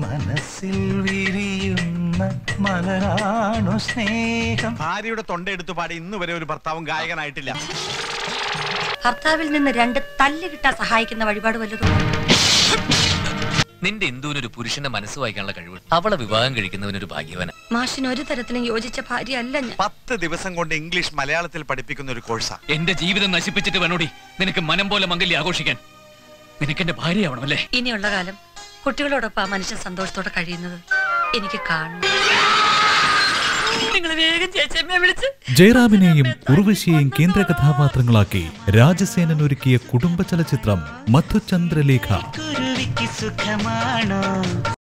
മനസ്സിൽ വിരിയുന്ന മലരാണു സ്നേഹം ഭാര്യയുടെ തൊണ്ടയെടുത്ത് പാടി ഇന്ന് വരെ ഒരു ഭർത്താവും ഗായകനായിട്ടില്ല ഭർത്താവിൽ നിന്ന് രണ്ട് തല്ല് കിട്ടാൻ സഹായിക്കുന്ന വഴിപാട് വല്ലതും നിന്റെ ഇന്ദുവിനൊരു പുരുഷന്റെ മനസ്സ് വായിക്കാനുള്ള കഴിവ് അവളെ വിവാഹം കഴിക്കുന്നവനൊരു ഭാഗ്യവന മാഷിന് ഒരു തരത്തിലും യോജിച്ച ഭാര്യ അല്ല ഞാൻ പത്ത് ദിവസം കൊണ്ട് ഇംഗ്ലീഷ് മലയാളത്തിൽ പഠിപ്പിക്കുന്ന ഒരു കോഴ്സാ എന്റെ ജീവിതം നശിപ്പിച്ചിട്ട് വേണോടി നിനക്ക് മനം പോലെ മംഗല്യം ആഘോഷിക്കാൻ നിനക്ക് എന്റെ ഭാര്യയാവണമല്ലേ ഇനിയുള്ള കാലം കുട്ടികളോടൊപ്പം ആ മനുഷ്യൻ സന്തോഷത്തോടെ കഴിയുന്നത് എനിക്ക് കാണണം നിങ്ങൾ വേഗം ചേച്ചിയമ്മയെ വിളിച്ച് ജയറാമിനെയും ഉർവശിയെയും കേന്ദ്ര കഥാപാത്രങ്ങളാക്കി രാജസേനൻ ഒരുക്കിയ കുടുംബ ചലച്ചിത്രം മധുചന്ദ്രലേഖ കുരുവിക്ക് സുഖമാണോ